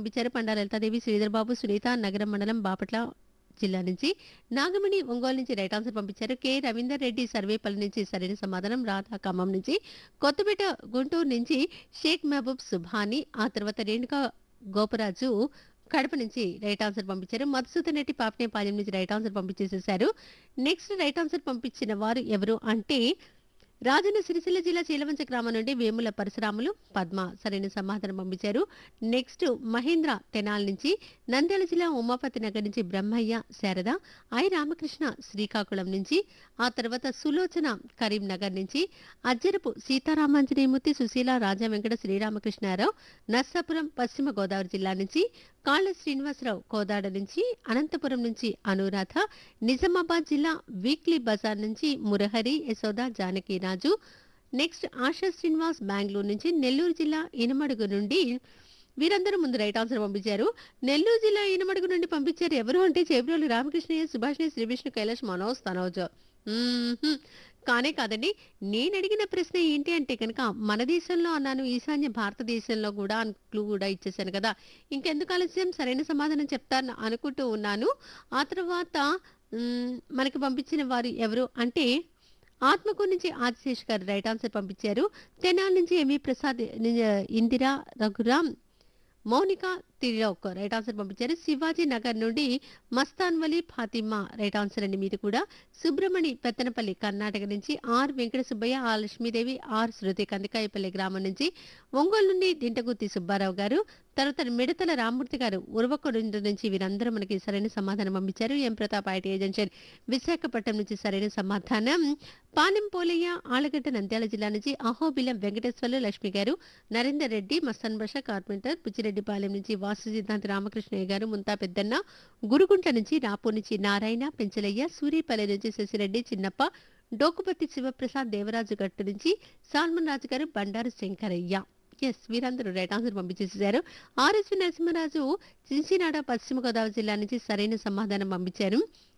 పంపించారు పండా లలితాదేవి శ్రీధర్ బాబు సునీత నగరం మండలం బాపట్ల జిల్లా నుంచి నాగమణి ఒంగోలు నుంచి రైట్ ఆన్సర్ పంపించారు కె రవీందర్ రెడ్డి సర్వేపల్లి నుంచి సరైన సమాధానం రాధా ఖమ్మం నుంచి కొత్తపేట గుంటూరు నుంచి షేక్ మహబూబ్ సుభాని ఆ తర్వాత రేణుకా గోపరాజు కడప నుంచి రైట్ ఆన్సర్ పంపించారు మధుసూదన్ రెడ్డి పాపనేపాలెం నుంచి రైట్ ఆన్సర్ పంపించేసేసారు నెక్స్ట్ రైట్ ఆన్సర్ పంపించిన వారు ఎవరు అంటే రాజన్న సిరిసిల్ల జిల్లా చీలవంచ గ్రామం నుండి వేముల పరశురాములు పద్మ సరైన సమాధానం పంపించారు నెక్స్ట్ మహేంద్ర తెనాల్ నుంచి నంద్యాల జిల్లా ఉమాపతి నగర్ నుంచి బ్రహ్మయ్య శారద ఐ రామకృష్ణ శ్రీకాకుళం నుంచి ఆ తర్వాత సులోచన కరీంనగర్ నుంచి అజ్జరపు సీతారామాంజనేయమూర్తి సుశీల రాజా వెంకట శ్రీరామకృష్ణారావు నర్సాపురం పశ్చిమ గోదావరి జిల్లా నుంచి కాళ్ళ శ్రీనివాసరావు కోదాడ నుంచి అనంతపురం నుంచి అనురాధ నిజామాబాద్ జిల్లా వీక్లీ బజార్ నుంచి మురహరి యశోద జానకి రాజు నెక్స్ట్ ఆశా శ్రీనివాస్ బెంగళూరు నుంచి నెల్లూరు జిల్లా ఇనమడుగు నుండి వీరందరూ ముందు రైట్ ఆన్సర్ పంపించారు నెల్లూరు జిల్లా ఇనమడుగు నుండి పంపించారు ఎవరు అంటే చేబ్రోలు రామకృష్ణయ్య సుభాష్ని శ్రీవిష్ణు కైలాష్ మనోజ్ తనోజ్ మ్మ్హ్మ్. కానే కాదండి నేను అడిగిన ప్రశ్న ఏంటి అంటే కనుక మన దేశంలో అన్నాను ఈశాన్య భారతదేశంలో కూడా క్లూ కూడా ఇచ్చేసాను కదా ఇంకెందుకు ఆలస్యం సరైన సమాధానం చెప్తాను అనుకుంటూ ఉన్నాను ఆ తర్వాత మ్మ్, మనకి పంపించిన వారు ఎవరు అంటే ఆత్మకూరు నుంచి ఆదిశేష్ గారు రైట్ ఆన్సర్ పంపించారు తెనాలి నుంచి ఎంవి ప్రసాద్ ని- ఇందిరా రఘురామ్ మౌనిక తిరిలోక్ రైట్ ఆన్సర్ పంపించారు శివాజీ నగర్ నుండి మస్తాన్ వలి ఫాతిమా రైట్ ఆన్సర్ అండి మీరు కూడా సుబ్రమణి పెత్తనపల్లి కర్ణాటక నుంచి R Venkata Subbaiah R Lakshmidevi R Shruti Kandikayapalli గ్రామం నుంచి ఒంగోలు నుండి దింటగుత్తి సుబ్బారావు గారు తర్వాత మిడతల రామ్మూర్తి గారు ఉరవకొండ నుంచి వీరందరూ మనకి సరైన సమాధానం పంపించారు M Pratap IT agency Visakhapatnam నుంచి సరైన సమాధానం పాలెం పోలయ్య ఆలగడ్డ నంద్యాల జిల్లా నుంచి అహోబిలం వెంకటేశ్వర్లు లక్ష్మి గారు నరేందర్ రెడ్డి మస్తాన్ బష కార్పెంటర్ బుచ్చిరెడ్డిపాలెం నుంచి వాసు సిద్ధాంతి రామకృష్ణయ్య గారు ముంతా పెద్దన్న గురుగుంట్ల నుంచి రాపూర్ నుంచి నారాయణ పెంచలయ్య సూర్యపల్లి నుంచి శశిరెడ్డి చిన్నప్ప డోకుపతి శివప్రసాద్ దేవరాజు గట్టు నుంచి సాల్మన్ రాజు గారు బండారు శంకరయ్య ఎస్ వీరందరూ రైట్ ఆన్సర్ పంపించేసారు ఆర్ఎస్వి నరసింహరాజు చిన్సినాడ పశ్చిమ గోదావరి జిల్లా నుంచి సరైన సమాధానం పంపించారు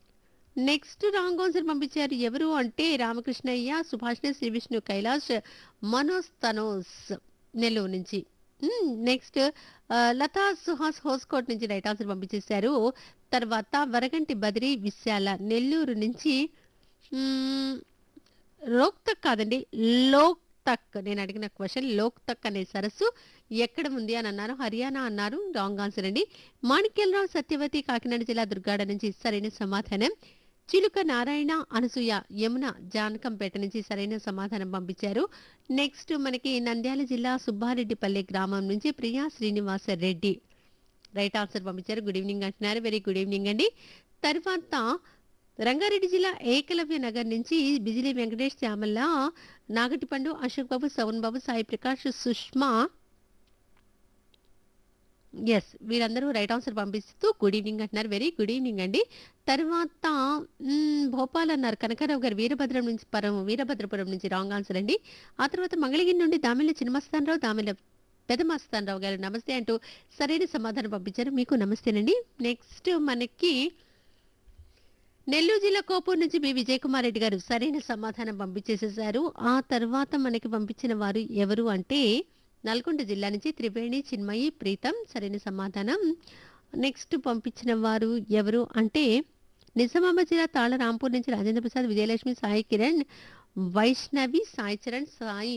నెక్స్ట్ రాంగ్ ఆన్సర్ పంపించారు ఎవరు అంటే రామకృష్ణయ్య సుభాష్ణ శ్రీ విష్ణు కైలాష్ మనోజ్ తనోస్ నెల్లూరు నుంచి నెక్స్ట్ లతా సుహాస్ హోస్కోట్ నుంచి రైట్ ఆన్సర్ పంపించేశారు తర్వాత వరగంటి బదిరి విశాల నెల్లూరు నుంచి మ్మ్, రోక్తక్ కాదండి లోక్ తక్ నేను అడిగిన క్వశ్చన్ లోక్ తక్ అనే సరస్సు ఎక్కడ ఉంది అని అన్నారు హర్యానా అన్నారు రాంగ్ ఆన్సర్ అండి మాణిక్యలరావు సత్యవతి కాకినాడ జిల్లా దుర్గాడ నుంచి సరైన సమాధానం చిలుక నారాయణ అనసూయ యమున జానకంపేట నుంచి సరైన సమాధానం పంపించారు నెక్స్ట్ మనకి నంద్యాల జిల్లా సుబ్బారెడ్డిపల్లి గ్రామం నుంచి ప్రియా శ్రీనివాస రెడ్డి రైట్ ఆన్సర్ పంపించారు గుడ్ ఈవినింగ్ అంటున్నారు వెరీ గుడ్ ఈవినింగ్ అండి తర్వాత రంగారెడ్డి జిల్లా ఏకలవ్య నగర్ నుంచి బిజిలీ వెంకటేష్ శ్యామల్ల నాగటిపండు అశోక్ బాబు సవన్ బాబు సాయి ప్రకాష్ సుష్మా ఎస్ వీరందరూ రైట్ ఆన్సర్ పంపిస్తూ గుడ్ ఈవినింగ్ అంటున్నారు వెరీ గుడ్ ఈవినింగ్ అండి తర్వాత మ్మ్, భోపాల్ అన్నారు కనకారావు గారు వీరభద్రం నుంచి పరం వీరభద్రపురం నుంచి రాంగ్ ఆన్సర్ అండి ఆ తర్వాత మంగళగిరి నుండి దామిళ్ళ చిన్నమస్తానరావు దామిళ్ళ పెదమస్తానరావు గారు నమస్తే అంటూ సరైన సమాధానం పంపించారు మీకు నమస్తేనండి నెక్స్ట్ మనకి నెల్లూరు జిల్లా కోపూరు నుంచి బి విజయ్ కుమార్ రెడ్డి గారు సరైన సమాధానం పంపించేసేసారు ఆ తర్వాత మనకి పంపించిన వారు ఎవరు అంటే నల్గొండ జిల్లా నుంచి త్రివేణి చిన్మయి ప్రీతం సరైన సమాధానం నెక్స్ట్ పంపించిన వారు ఎవరు అంటే నిజామాబాద్ జిల్లా తాళ రాంపూర్ నుంచి Rajendra Prasad Vijayalakshmi Sai Kiran Vaishnavi Sai Charan Sai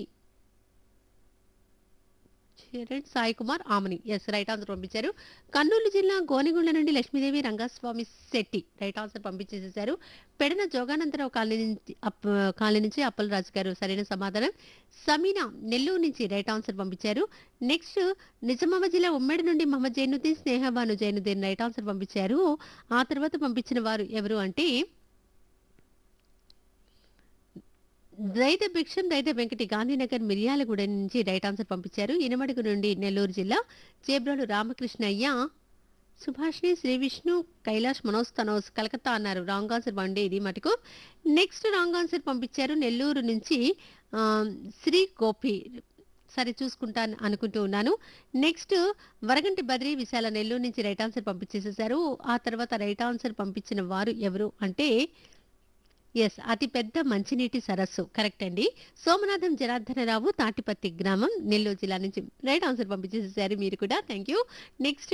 Charan Sai Kumar Aamani S right answer పంపించారు కర్నూలు జిల్లా గోనెగుండ నుండి లక్ష్మీదేవి రంగస్వామి శెట్టి రైట్ ఆన్సర్ పంపించేసేసారు పెడన జోగానందరావు కాలనీ నుంచి అప్ కాలనీ నుంచి అప్పలరాజు గారు సరైన సమాధానం సమీనా నెల్లూరు నుంచి రైట్ ఆన్సర్ పంపించారు నెక్స్ట్ నిజామాబాద్ జిల్లా ఉమ్మడి నుండి మహమ్మద్ జైనుద్దీన్ స్నేహబాను జైనుద్దీన్ రైట్ ఆన్సర్ పంపించారు ఆ తర్వాత పంపించిన వారు ఎవరు అంటే దైత భిక్షం దైత వెంకటి గాంధీనగర్ మిర్యాలగూడ నుంచి రైట్ ఆన్సర్ పంపించారు ఇనమడుగు నుండి నెల్లూరు జిల్లా చేబ్రోలు రామకృష్ణయ్య సుభాష్ని శ్రీ విష్ణు కైలాష్ మనోజ్ తనోజ్ కలకత్తా అన్నారు రాంగ్ ఆన్సర్ వండే ఇది మటుకు నెక్స్ట్ రాంగ్ ఆన్సర్ పంపించారు నెల్లూరు నుంచి ఆ, శ్రీ గోపి సరే చూసుకుంటాను అనుకుంటూ ఉన్నాను నెక్స్ట్ వరగంటి బద్రి విశాల నెల్లూరు నుంచి రైట్ ఆన్సర్ పంపించేసేసారు ఆ తర్వాత రైట్ ఆన్సర్ పంపించిన వారు ఎవరు అంటే ఎస్ అతి పెద్ద మంచినీటి సరస్సు కరెక్ట్ అండి సోమనాథం జనార్దనరావు తాటిపత్తి గ్రామం నెల్లూరు జిల్లా నుంచి రైట్ ఆన్సర్ పంపించేసేసారు మీరు కూడా థ్యాంక్ యూ నెక్స్ట్